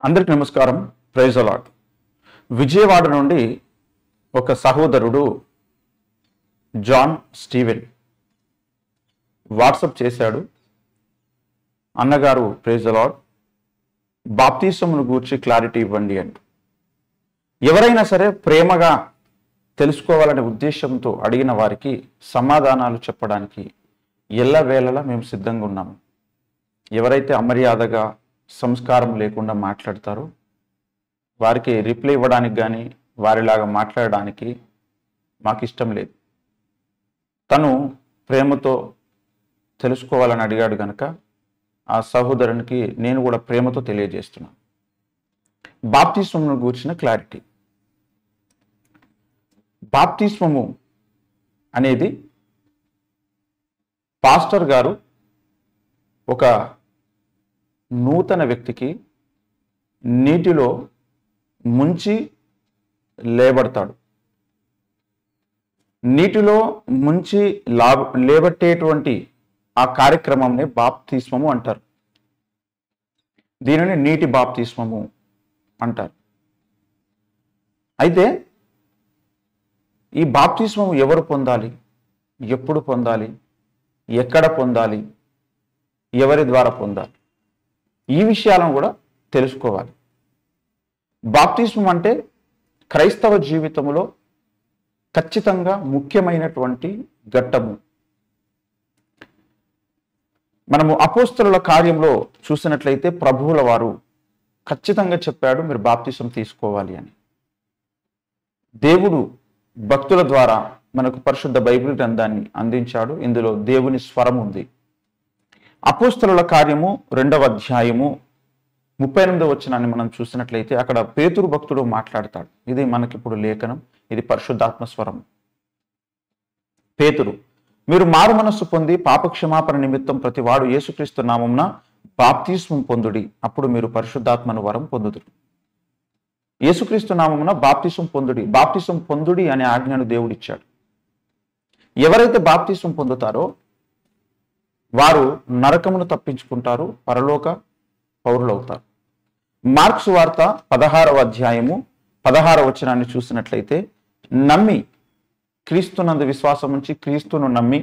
అందరికి నమస్కారం praise allot Vijayawada నుండి ఒక సహోదరుడు జాన్ స్టీవెన్ వాట్సప్ చేశాడు అన్నగారు ప్రైజ్ అలాట్ బాప్తీసమును గూర్చి క్లారిటీ ఇవ్వండి అని ఎవరైనా సరే ప్రేమగా తెలుసుకోవాలనే ఉద్దేశంతో అడిగిన వారికి సమాధానాలు చెప్పడానికి ఎల్లవేళలా మేము సిద్ధంగా ఉన్నాము ఎవరైతే అమర్యాదగా సంస్కారం లేకుండా మాట్లాడతారో వారికి రిప్లై ఇవ్వడానికి కానీ వారిలాగా మాట్లాడడానికి మాకు ఇష్టం లేదు తను ప్రేమతో తెలుసుకోవాలని అడిగాడు కనుక ఆ సహోదరునికి నేను కూడా ప్రేమతో తెలియజేస్తున్నాను బాప్తిస్మమును గూర్చిన క్లారిటీ బాప్తిస్మము అనేది పాస్టర్ గారు ఒక నూతన వ్యక్తికి నీటిలో ముంచి లేబడతాడు నీటిలో ముంచి లా లేబట్టేటువంటి ఆ కార్యక్రమంని బాప్తిస్మము అంటారు దీనిని నీటి బాప్తిస్మము అంటారు అయితే ఈ బాప్తిస్మము ఎవరు పొందాలి ఎప్పుడు పొందాలి ఎక్కడ పొందాలి ఎవరి ద్వారా పొందాలి ఈ విషయాలను కూడా తెలుసుకోవాలి బాప్తిస్మం అంటే క్రైస్తవ జీవితంలో ఖచ్చితంగా ముఖ్యమైనటువంటి ఘట్టము మనము అపోస్తలుల కార్యంలో చూసినట్లయితే ప్రభువుల వారు ఖచ్చితంగా చెప్పాడు మీరు బాప్తిసం తీసుకోవాలి అని దేవుడు భక్తుల ద్వారా మనకు పరిశుద్ధ బైబిల్ గ్రంథాన్ని అందించాడు ఇందులో దేవుని స్వరం ఉంది అపోస్తలుల కార్యము రెండవ అధ్యాయము ముప్పై ఎనిమిదో వచ్చినాన్ని మనం చూసినట్లయితే అక్కడ పేతురు భక్తుడు మాట్లాడతాడు ఇది మనకిప్పుడు లేఖనం ఇది పరిశుద్ధాత్మ స్వరం పేతురు మీరు మారు మనస్సు పొంది పాపక్షమాపణ నిమిత్తం ప్రతివాడు యేసుక్రీస్తు నామంన బాప్తిస్మం పొందుడి అప్పుడు మీరు పరిశుద్ధాత్మను వరం పొందుదురు యేసుక్రీస్తు నామమున బాప్తిసం పొందుడి బాప్తిసం పొందుడి అనే ఆజ్ఞను దేవుడిచ్చాడు ఎవరైతే బాప్తిసం పొందుతారో వారు నరకమును తప్పించుకుంటారు పరలోక పౌరులవుతారు మార్క్స్ వార్త పదహారవ అధ్యాయము పదహారవ వచనాన్ని చూసినట్లయితే నమ్మి క్రీస్తునందు విశ్వాసం ఉంచి క్రీస్తును నమ్మి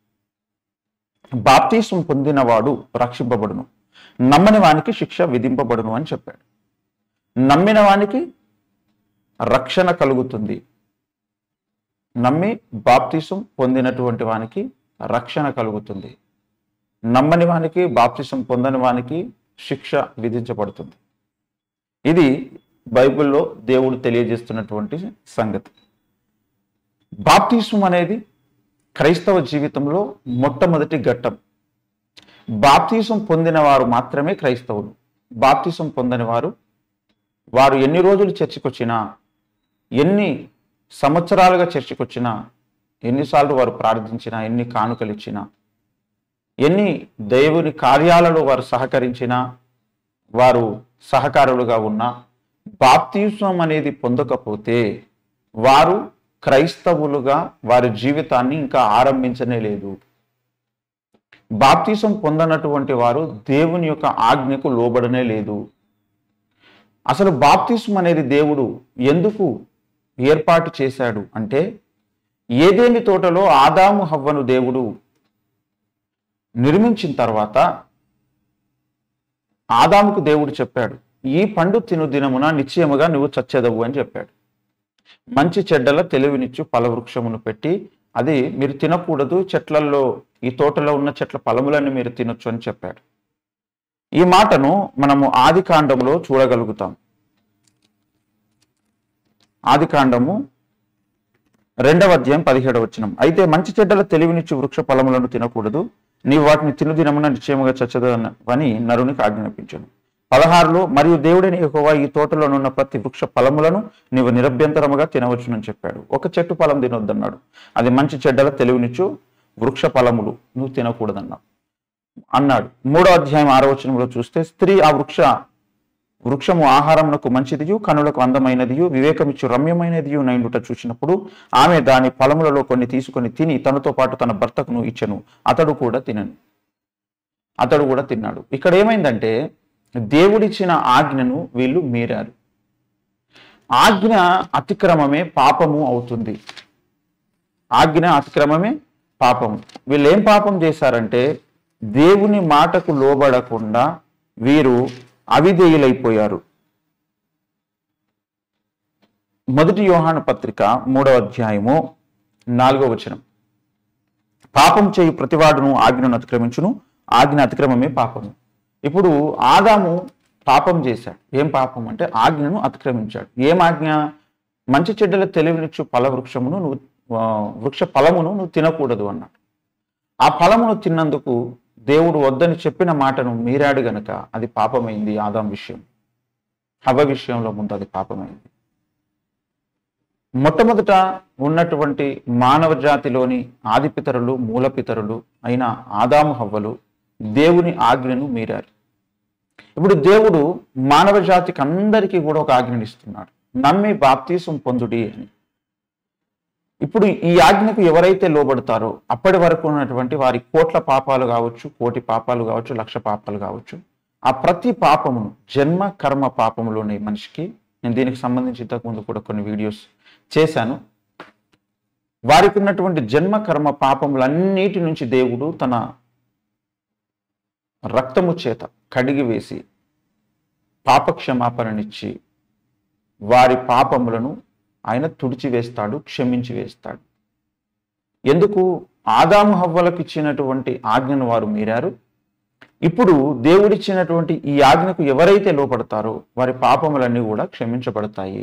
బాప్తీసం పొందినవాడు రక్షింపబడును నమ్మని వానికి శిక్ష విధింపబడును అని చెప్పాడు నమ్మిన వానికి రక్షణ కలుగుతుంది నమ్మి బాప్తిసం పొందినటువంటి వానికి రక్షణ కలుగుతుంది నమ్మని వానికి బాప్తిసం పొందని వానికి శిక్ష విధించబడుతుంది ఇది బైబిల్లో దేవుడు తెలియజేస్తున్నటువంటి సంగతి బాప్తిసం అనేది క్రైస్తవ జీవితంలో మొట్టమొదటి ఘట్టం బాప్తిసం పొందిన వారు మాత్రమే క్రైస్తవులు బాప్తిసం పొందని వారు వారు ఎన్ని రోజులు చర్చకొచ్చినా ఎన్ని సంవత్సరాలుగా చర్చకొచ్చినా ఎన్నిసార్లు వారు ప్రార్థించినా ఎన్ని కానుకలు ఇచ్చినా ఎన్ని దేవుని కార్యాలలో వారు సహకరించినా వారు సహకారులుగా ఉన్నా బాప్తిసం అనేది పొందకపోతే వారు క్రైస్తవులుగా వారి జీవితాన్ని ఇంకా ఆరంభించనే లేదు బాప్తిసం పొందనటువంటి వారు దేవుని యొక్క ఆజ్ఞకు లోబడనే లేదు అసలు బాప్తిసం అనేది దేవుడు ఎందుకు ఏర్పాటు చేశాడు అంటే ఏదేని తోటలో ఆదాము హవ్వను దేవుడు నిర్మించిన తర్వాత ఆదాముకు దేవుడు చెప్పాడు ఈ పండు తిను దినమున నిశ్చయముగా నువ్వు చచ్చెదవు అని చెప్పాడు మంచి చెడ్డల తెలివినిచ్చు ఫలవృక్షమును పెట్టి అది మీరు తినకూడదు చెట్లల్లో ఈ తోటలో ఉన్న చెట్ల ఫలములను మీరు తినొచ్చు అని చెప్పాడు ఈ మాటను మనము ఆది కాండంలో చూడగలుగుతాం ఆది కాండము రెండవ అధ్యాయం పదిహేడవ వచనం అయితే మంచి చెడ్డల తెలివినిచ్చు వృక్ష ఫలములను తినకూడదు నీవు వాటిని తినుదినమున నిశ్చయముగా చచ్చదని నరునికి ఆజ్ఞాపించను పదహారులో మరియు దేవుడిని ఎక్కువ ఈ తోటలోనున్న ప్రతి వృక్ష ఫలములను నీవు నిరభ్యంతరముగా తినవచ్చునని చెప్పాడు ఒక చెట్టు ఫలం తినొద్దన్నాడు అది మంచి చెడ్డల తెలివినిచ్చు వృక్ష ఫలములు నువ్వు తినకూడదన్నావు అన్నాడు మూడో అధ్యాయం ఆరో వచనంలో చూస్తే స్త్రీ ఆ వృక్ష వృక్షము ఆహారమునకు మంచిదియు కనులకు అందమైనదియు వివేకమిచ్చు రమ్యమైనదియు నైండుట చూసినప్పుడు ఆమె దాని ఫలములలో కొన్ని తీసుకొని తిని తనతో పాటు తన భర్తకును ఇచ్చెను అతడు కూడా తినను అతడు కూడా తిన్నాడు ఇక్కడ ఏమైందంటే దేవుడిచ్చిన ఆజ్ఞను వీళ్ళు మీరారు ఆజ్ఞ అతిక్రమమే పాపము అవుతుంది ఆజ్ఞ అతిక్రమమే పాపము వీళ్ళు ఏం పాపం చేశారంటే దేవుని మాటకు లోబడకుండా వీరు అవిధేయులైపోయారు మొదటి యోహాను పత్రిక మూడవ అధ్యాయము నాలుగవ వచనం పాపం చేయు ప్రతివాడును ఆజ్ఞను అతిక్రమించును ఆజ్ఞ అతిక్రమమే పాపము ఇప్పుడు ఆదాము పాపం చేశాడు ఏం పాపం అంటే ఆజ్ఞను అతిక్రమించాడు ఏం ఆజ్ఞ మంచి చెడ్డల తెలివినిచ్చు ఫల వృక్షమును నువ్వు ఆ, వృక్ష ఫలమును నువ్వు తినకూడదు అన్నాడు ఆ ఫలమును తిన్నందుకు దేవుడు వద్దని చెప్పిన మాటను మీరాడు గనక అది పాపమైంది ఆదాం విషయం హవ విషయంలో ముందు అది పాపమైంది మొట్టమొదట ఉన్నటువంటి మానవ జాతిలోని ఆదిపితరులు మూలపితరులు అయిన ఆదాము హవ్వలు దేవుని ఆజ్ఞను మీరారు ఇప్పుడు దేవుడు మానవ జాతికి అందరికీ కూడా ఒక ఆజ్ఞని ఇస్తున్నాడు నమ్మి బాప్తీసం పొందుడి అని ఇప్పుడు ఈ ఆజ్ఞకు ఎవరైతే లోబడతారో అప్పటి వరకు ఉన్నటువంటి వారి కోట్ల పాపాలు కావచ్చు కోటి పాపాలు కావచ్చు లక్ష పాపాలు కావచ్చు ఆ ప్రతి పాపమును జన్మ కర్మ పాపములోని మనిషికి నేను దీనికి సంబంధించి ఇంతకుముందు కూడా కొన్ని వీడియోస్ చేశాను వారికి ఉన్నటువంటి జన్మ కర్మ పాపములన్నిటి నుంచి దేవుడు తన రక్తము చేత కడిగి వేసి పాపక్షమాపణనిచ్చి వారి పాపములను ఆయన తుడిచివేస్తాడు క్షమించి వేస్తాడు ఎందుకు ఆదాము హవ్వలకు ఇచ్చినటువంటి ఆజ్ఞను వారు మీరారు ఇప్పుడు దేవుడిచ్చినటువంటి ఈ ఆజ్ఞకు ఎవరైతే లోపడతారో వారి పాపములన్నీ కూడా క్షమించబడతాయి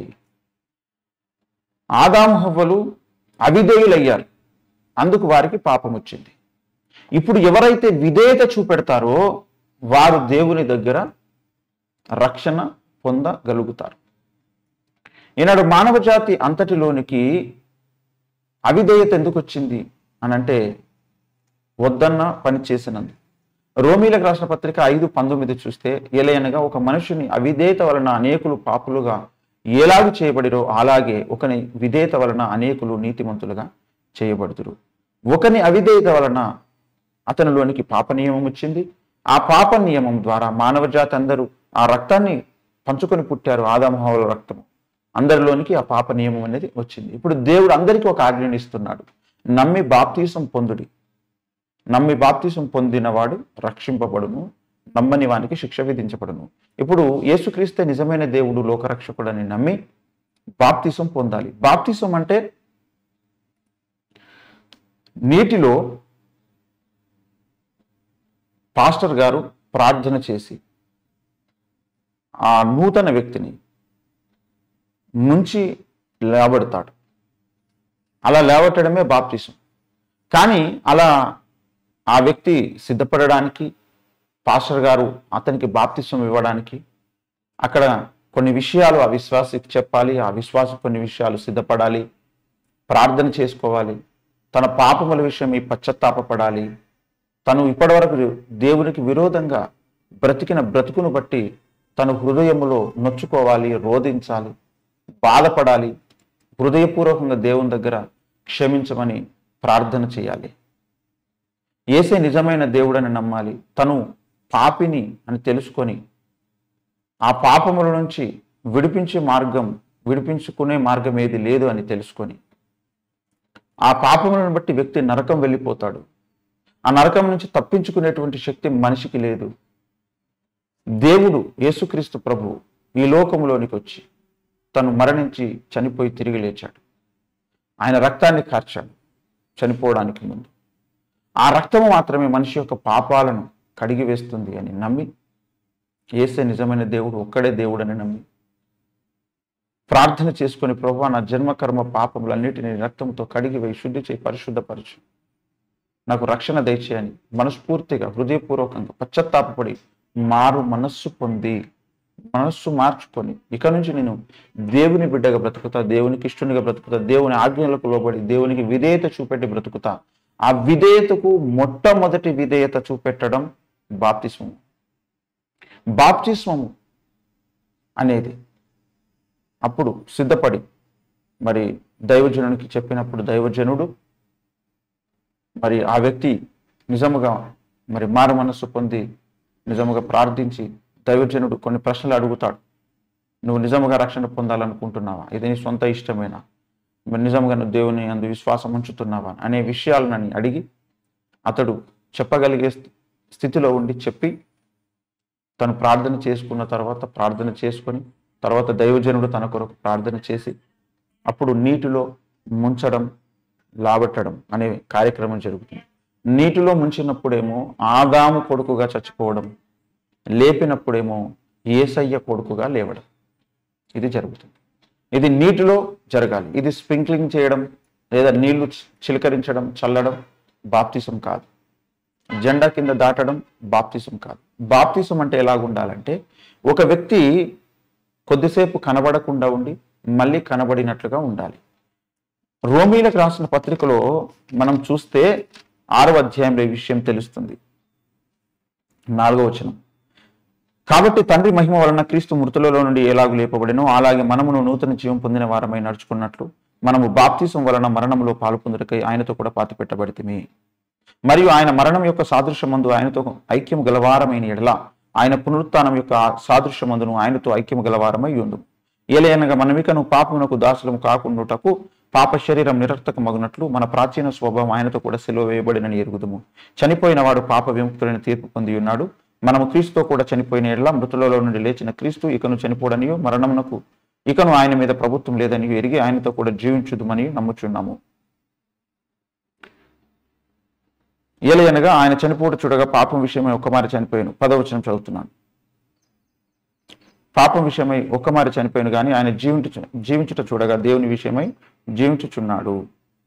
ఆదాము హవ్వలు అవిధేయులయ్యారు అందుకు వారికి పాపం వచ్చింది ఇప్పుడు ఎవరైతే విధేయత చూపెడతారో వారు దేవుని దగ్గర రక్షణ పొందగలుగుతారు ఈనాడు మానవ జాతి అంతటిలోనికి అవిధేయత ఎందుకు వచ్చింది అని అంటే వద్దన్న పని చేసినందు రోమీలకు రాసిన పత్రిక ఐదు పంతొమ్మిది చూస్తే ఏలయనగా ఒక మనుషుని అవిధేయత వలన అనేకులు పాపులుగా ఎలాగు చేయబడిరో అలాగే ఒకని విధేయత వలన అనేకులు నీతిమంతులుగా చేయబడుతురు ఒకని అవిధేయత వలన అతనిలోనికి పాప నియమం వచ్చింది ఆ పాప నియమం ద్వారా మానవ జాతి అందరూ ఆ రక్తాన్ని పంచుకొని పుట్టారు ఆదామహోల రక్తము అందరిలోనికి ఆ పాప నియమం అనేది వచ్చింది ఇప్పుడు దేవుడు అందరికీ ఒక ఆజ్ఞని ఇస్తున్నాడు నమ్మి బాప్తీసం పొందుడి నమ్మి బాప్తీసం పొందినవాడు రక్షింపబడును నమ్మని వానికి శిక్ష విధించబడును ఇప్పుడు యేసుక్రీస్తే నిజమైన దేవుడు లోకరక్షకుడని నమ్మి బాప్తీసం పొందాలి బాప్తీసం అంటే నీటిలో పాస్టర్ గారు ప్రార్థన చేసి ఆ నూతన వ్యక్తిని నుంచి లేవడతాడు అలా లేవటడమే బాప్తిసం కానీ అలా ఆ వ్యక్తి సిద్ధపడడానికి పాస్టర్ గారు అతనికి బాప్తిసం ఇవ్వడానికి అక్కడ కొన్ని విషయాలు ఆ విశ్వాసికి చెప్పాలి ఆ విశ్వాసం కొన్ని విషయాలు సిద్ధపడాలి ప్రార్థన చేసుకోవాలి తన పాపముల విషయం ఈ పశ్చత్తాపపడాలి తను ఇప్పటివరకు దేవునికి విరోధంగా బ్రతికిన బ్రతుకును బట్టి తన హృదయములో నొచ్చుకోవాలి రోధించాలి బాధపడాలి హృదయపూర్వకంగా దేవుని దగ్గర క్షమించమని ప్రార్థన చేయాలి ఏసే నిజమైన దేవుడని నమ్మాలి తను పాపిని అని తెలుసుకొని ఆ పాపముల నుంచి విడిపించే మార్గం విడిపించుకునే మార్గం ఏది లేదు అని తెలుసుకొని ఆ పాపములను బట్టి వ్యక్తి నరకం వెళ్ళిపోతాడు ఆ నరకం నుంచి తప్పించుకునేటువంటి శక్తి మనిషికి లేదు దేవుడు యేసుక్రీస్తు ప్రభు ఈ లోకంలోనికి వచ్చి తను మరణించి చనిపోయి తిరిగి లేచాడు ఆయన రక్తాన్ని కార్చాడు చనిపోవడానికి ముందు ఆ రక్తము మాత్రమే మనిషి యొక్క పాపాలను కడిగి వేస్తుంది అని నమ్మి ఏసే నిజమైన దేవుడు ఒక్కడే దేవుడని నమ్మి ప్రార్థన చేసుకుని ప్రభు నా జన్మకర్మ పాపములన్నిటిని రక్తంతో కడిగి వేయి శుద్ధి చేయి పరిశుద్ధపరచు నాకు రక్షణ దయచేయని మనస్ఫూర్తిగా హృదయపూర్వకంగా పశ్చత్తాపడి మారు మనస్సు పొంది మనస్సు మార్చుకొని ఇక నుంచి నేను దేవుని బిడ్డగా బ్రతుకుతా దేవునికి ఇష్టనిగా బ్రతుకుతా దేవుని ఆజ్ఞలకు లోబడి దేవునికి విధేయత చూపెట్టి బ్రతుకుతా ఆ విధేయతకు మొట్టమొదటి విధేయత చూపెట్టడం బాప్తిస్మము బాప్తిస్మము అనేది అప్పుడు సిద్ధపడి మరి దైవజనునికి చెప్పినప్పుడు దైవజనుడు మరి ఆ వ్యక్తి నిజముగా మరి మారు మనస్సు పొంది నిజముగా ప్రార్థించి దైవజనుడు కొన్ని ప్రశ్నలు అడుగుతాడు నువ్వు నిజంగా రక్షణ పొందాలనుకుంటున్నావా ఇది నీ సొంత ఇష్టమేనా మరి నిజంగా నువ్వు దేవుని అందు విశ్వాసం ఉంచుతున్నావా అనే విషయాలను అడిగి అతడు చెప్పగలిగే స్థి- స్థితిలో ఉండి చెప్పి తను ప్రార్థన చేసుకున్న తర్వాత ప్రార్థన చేసుకొని తర్వాత దైవజనుడు తన కొరకు ప్రార్థన చేసి అప్పుడు నీటిలో ముంచడం లాబట్టడం అనే కార్యక్రమం జరుగుతుంది నీటిలో ముంచినప్పుడేమో ఆదాము కొడుకుగా చచ్చిపోవడం లేపినప్పుడేమో ఏసయ్య కొడుకుగా లేవడం ఇది జరుగుతుంది ఇది నీటిలో జరగాలి ఇది స్ప్రింక్లింగ్ చేయడం లేదా నీళ్లు చి- చిలకరించడం చల్లడం బాప్తిసం కాదు జెండా కింద దాటడం బాప్తిసం కాదు బాప్తిసం అంటే ఎలాగుండాలంటే ఒక వ్యక్తి కొద్దిసేపు కనబడకుండా ఉండి మళ్ళీ కనబడినట్లుగా ఉండాలి రోమీలకు రాసిన పత్రికలో మనం చూస్తే ఆరవ అధ్యాయంలో ఈ విషయం తెలుస్తుంది నాలుగో వచనం కాబట్టి తండ్రి మహిమ వలన క్రీస్తు మృతులలో నుండి ఎలాగు లేపబడినో అలాగే మనమును నూతన జీవం పొందిన వారమై నడుచుకున్నట్లు మనము బాప్తిసం వలన మరణంలో పాలు పొందుటకై ఆయనతో కూడా పాతి పెట్టబడితిమి మరియు ఆయన మరణం యొక్క సాదృశ్యమందు ఆయనతో ఐక్యము గలవారమైన ఎడల ఆయన పునరుత్థానం యొక్క సాదృశ్యమందును ఆయనతో ఐక్యము గలవారమై ఉండు ఏలయనగా మనమికను పాపమునకు దాసులము కాకుండాటకు పాప శరీరం నిరర్థక మగునట్లు మన ప్రాచీన స్వభావం ఆయనతో కూడా సెలవు వేయబడినని ఎరుగుదుము చనిపోయిన వాడు పాప విముక్తుడైన తీర్పు పొంది ఉన్నాడు మనము క్రీస్తుతో కూడా చనిపోయిన ఎడల మృతులలో నుండి లేచిన క్రీస్తు ఇకను చనిపోడనియో మరణమునకు ఇకను ఆయన మీద ప్రభుత్వం లేదని ఎరిగి ఆయనతో కూడా జీవించుదుమని నమ్ముచున్నాము ఏలయనగా ఆయన చనిపోటు చూడగా పాపం విషయమై ఒక్కమారి చనిపోయాను పదవచనం చదువుతున్నాను పాపం విషయమై ఒక్కమారి చనిపోయాను కానీ ఆయన జీవించు జీవించుట చూడగా దేవుని విషయమై జీవించుచున్నాడు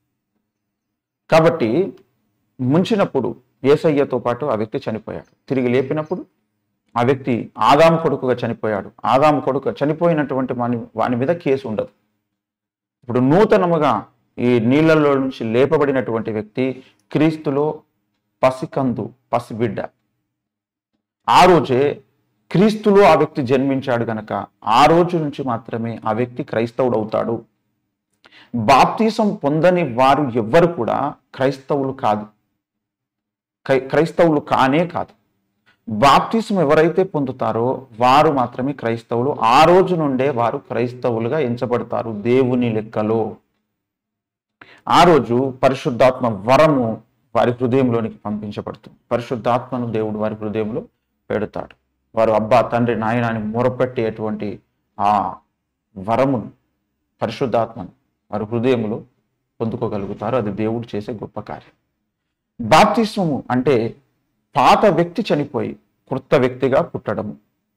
కాబట్టి ముంచినప్పుడు ఏసయ్యతో పాటు ఆ వ్యక్తి చనిపోయాడు తిరిగి లేపినప్పుడు ఆ వ్యక్తి ఆదాము కొడుకుగా చనిపోయాడు ఆదాము కొడుకు చనిపోయినటువంటి వాని వాని మీద కేసు ఉండదు ఇప్పుడు నూతనముగా ఈ నీళ్ళలో నుంచి లేపబడినటువంటి వ్యక్తి క్రీస్తులో పసికందు పసిబిడ్డ ఆ రోజే క్రీస్తులో ఆ వ్యక్తి జన్మించాడు గనక ఆ రోజు నుంచి మాత్రమే ఆ వ్యక్తి క్రైస్తవుడు అవుతాడు బాప్తీసం పొందని వారు ఎవ్వరు కూడా క్రైస్తవులు కాదు క్రై- క్రైస్తవులు కానే కాదు బాప్తీసం ఎవరైతే పొందుతారో వారు మాత్రమే క్రైస్తవులు ఆ రోజు నుండే వారు క్రైస్తవులుగా ఎంచబడతారు దేవుని లెక్కలో ఆ రోజు పరిశుద్ధాత్మ వరము వారి హృదయంలోనికి పంపించబడుతుంది పరిశుద్ధాత్మను దేవుడు వారి హృదయంలో పెడతాడు వారు అబ్బా తండ్రి నాయనాన్ని మొరపెట్టేటువంటి ఆ వరమును పరిశుద్ధాత్మను వారి హృదయంలో పొందుకోగలుగుతారు అది దేవుడు చేసే గొప్ప కార్యం బాప్తిస్మము అంటే పాత వ్యక్తి చనిపోయి క్రొత్త వ్యక్తిగా పుట్టడము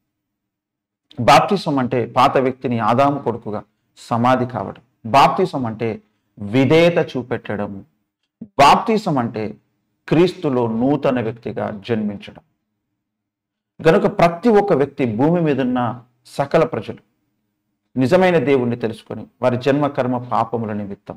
బాప్తిసం అంటే పాత వ్యక్తిని ఆదాము కొడుకుగా సమాధి కావడం బాప్తిసం అంటే విధేయత చూపెట్టడము బాప్తిసం అంటే క్రీస్తులో నూతన వ్యక్తిగా జన్మించడం గనుక ప్రతి ఒక్క వ్యక్తి భూమి మీద ఉన్న సకల ప్రజలు నిజమైన దేవుణ్ణి తెలుసుకొని వారి జన్మ కర్మ పాపముల నిమిత్తం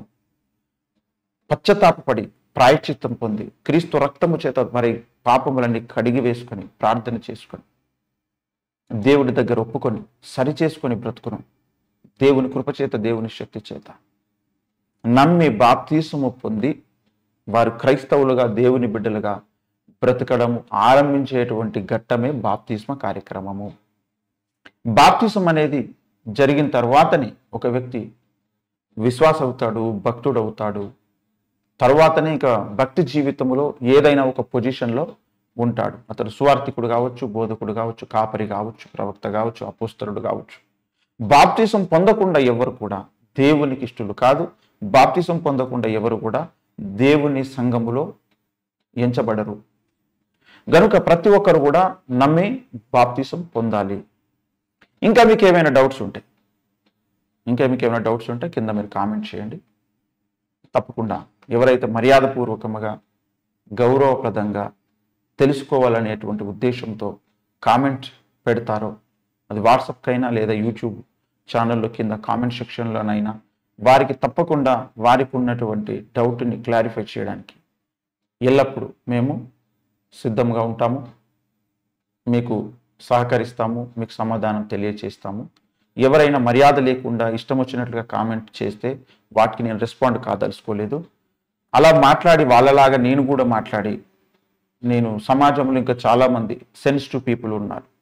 పశ్చాత్తాపడి ప్రాయశ్చిత్తం పొంది క్రీస్తు రక్తము చేత మరి పాపములన్నీ కడిగి వేసుకొని ప్రార్థన చేసుకొని దేవుడి దగ్గర ఒప్పుకొని సరి చేసుకొని బ్రతుకును దేవుని కృపచేత దేవుని శక్తి చేత నమ్మి బాప్తీసము పొంది వారు క్రైస్తవులుగా దేవుని బిడ్డలుగా బ్రతకడం ఆరంభించేటువంటి ఘట్టమే బాప్తిస్మ కార్యక్రమము బాప్తిసం అనేది జరిగిన తర్వాతనే ఒక వ్యక్తి విశ్వాస అవుతాడు భక్తుడు అవుతాడు తర్వాతనే ఇక భక్తి జీవితంలో ఏదైనా ఒక పొజిషన్లో ఉంటాడు అతడు సువార్థికుడు కావచ్చు బోధకుడు కావచ్చు కాపరి కావచ్చు ప్రవక్త కావచ్చు అపుస్తరుడు కావచ్చు బాప్తిసం పొందకుండా ఎవరు కూడా దేవునికి ఇష్టలు కాదు బాప్తిసం పొందకుండా ఎవరు కూడా దేవుని సంఘములో ఎంచబడరు గనుక ప్రతి ఒక్కరు కూడా నమ్మి బాప్తిసం పొందాలి ఇంకా మీకు ఏమైనా డౌట్స్ ఉంటాయి ఇంకా మీకు ఏమైనా డౌట్స్ ఉంటే కింద మీరు కామెంట్ చేయండి తప్పకుండా ఎవరైతే మర్యాదపూర్వకంగా గౌరవప్రదంగా తెలుసుకోవాలనేటువంటి ఉద్దేశంతో కామెంట్ పెడతారో అది వాట్సాప్కైనా లేదా యూట్యూబ్ ఛానల్లో కింద కామెంట్ సెక్షన్లోనైనా వారికి తప్పకుండా వారికి ఉన్నటువంటి డౌట్ని క్లారిఫై చేయడానికి ఎల్లప్పుడూ మేము సిద్ధంగా ఉంటాము మీకు సహకరిస్తాము మీకు సమాధానం తెలియచేస్తాము ఎవరైనా మర్యాద లేకుండా ఇష్టం వచ్చినట్లుగా కామెంట్ చేస్తే వాటికి నేను రెస్పాండ్ కాదలుచుకోలేదు అలా మాట్లాడి వాళ్ళలాగా నేను కూడా మాట్లాడి నేను సమాజంలో ఇంకా చాలామంది సెన్సిటివ్ పీపుల్ ఉన్నారు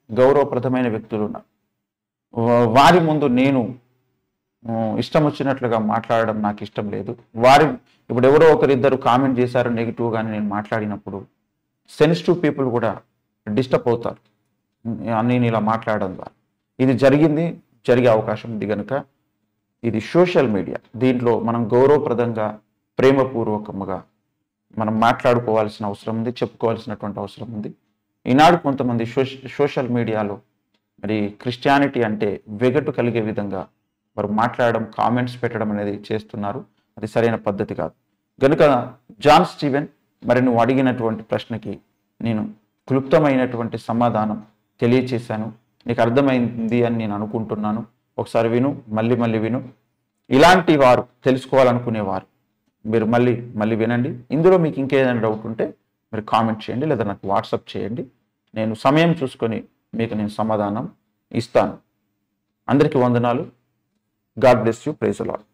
గౌరవప్రదమైన వ్యక్తులు ఉన్నారు వా- వారి ముందు నేను ఆ, ఇష్టం వచ్చినట్లుగా మాట్లాడడం నాకు ఇష్టం లేదు వారి ఇప్పుడు ఎవరో ఒకరిద్దరు కామెంట్ చేశారు నెగిటివ్ గాని నేను మాట్లాడినప్పుడు సెన్సిటివ్ పీపుల్ కూడా డిస్టర్బ్ అవుతారు ఉమ్, నేను ఇలా మాట్లాడడం ద్వారా ఇది జరిగింది జరిగే అవకాశం ఉంది కనుక ఇది సోషల్ మీడియా దీంట్లో మనం గౌరవప్రదంగా ప్రేమపూర్వకముగా మనం మాట్లాడుకోవాల్సిన అవసరం ఉంది చెప్పుకోవాల్సినటువంటి అవసరం ఉంది ఈనాడు కొంతమంది సోష సోషల్ మీడియాలో మరి క్రిస్టియానిటీ అంటే వెగటు కలిగే విధంగా వారు మాట్లాడడం కామెంట్స్ పెట్టడం అనేది చేస్తున్నారు అది సరైన పద్ధతి కాదు కనుక జాన్ స్టీవెన్ మరి నువ్వు అడిగినటువంటి ప్రశ్నకి నేను క్లుప్తమైనటువంటి సమాధానం తెలియచేశాను నీకు అర్థమైంది అని నేను అనుకుంటున్నాను ఒకసారి విను మళ్ళీ మళ్ళీ విను ఇలాంటి వారు తెలుసుకోవాలనుకునేవారు మీరు మళ్ళీ మళ్ళీ వినండి ఇందులో మీకు ఇంకేదైనా డౌట్ ఉంటే మీరు కామెంట్ చేయండి లేదా నాకు వాట్సాప్ చేయండి నేను సమయం చూసుకొని మీకు నేను సమాధానం ఇస్తాను అందరికీ వందనాలు God bless you praise lord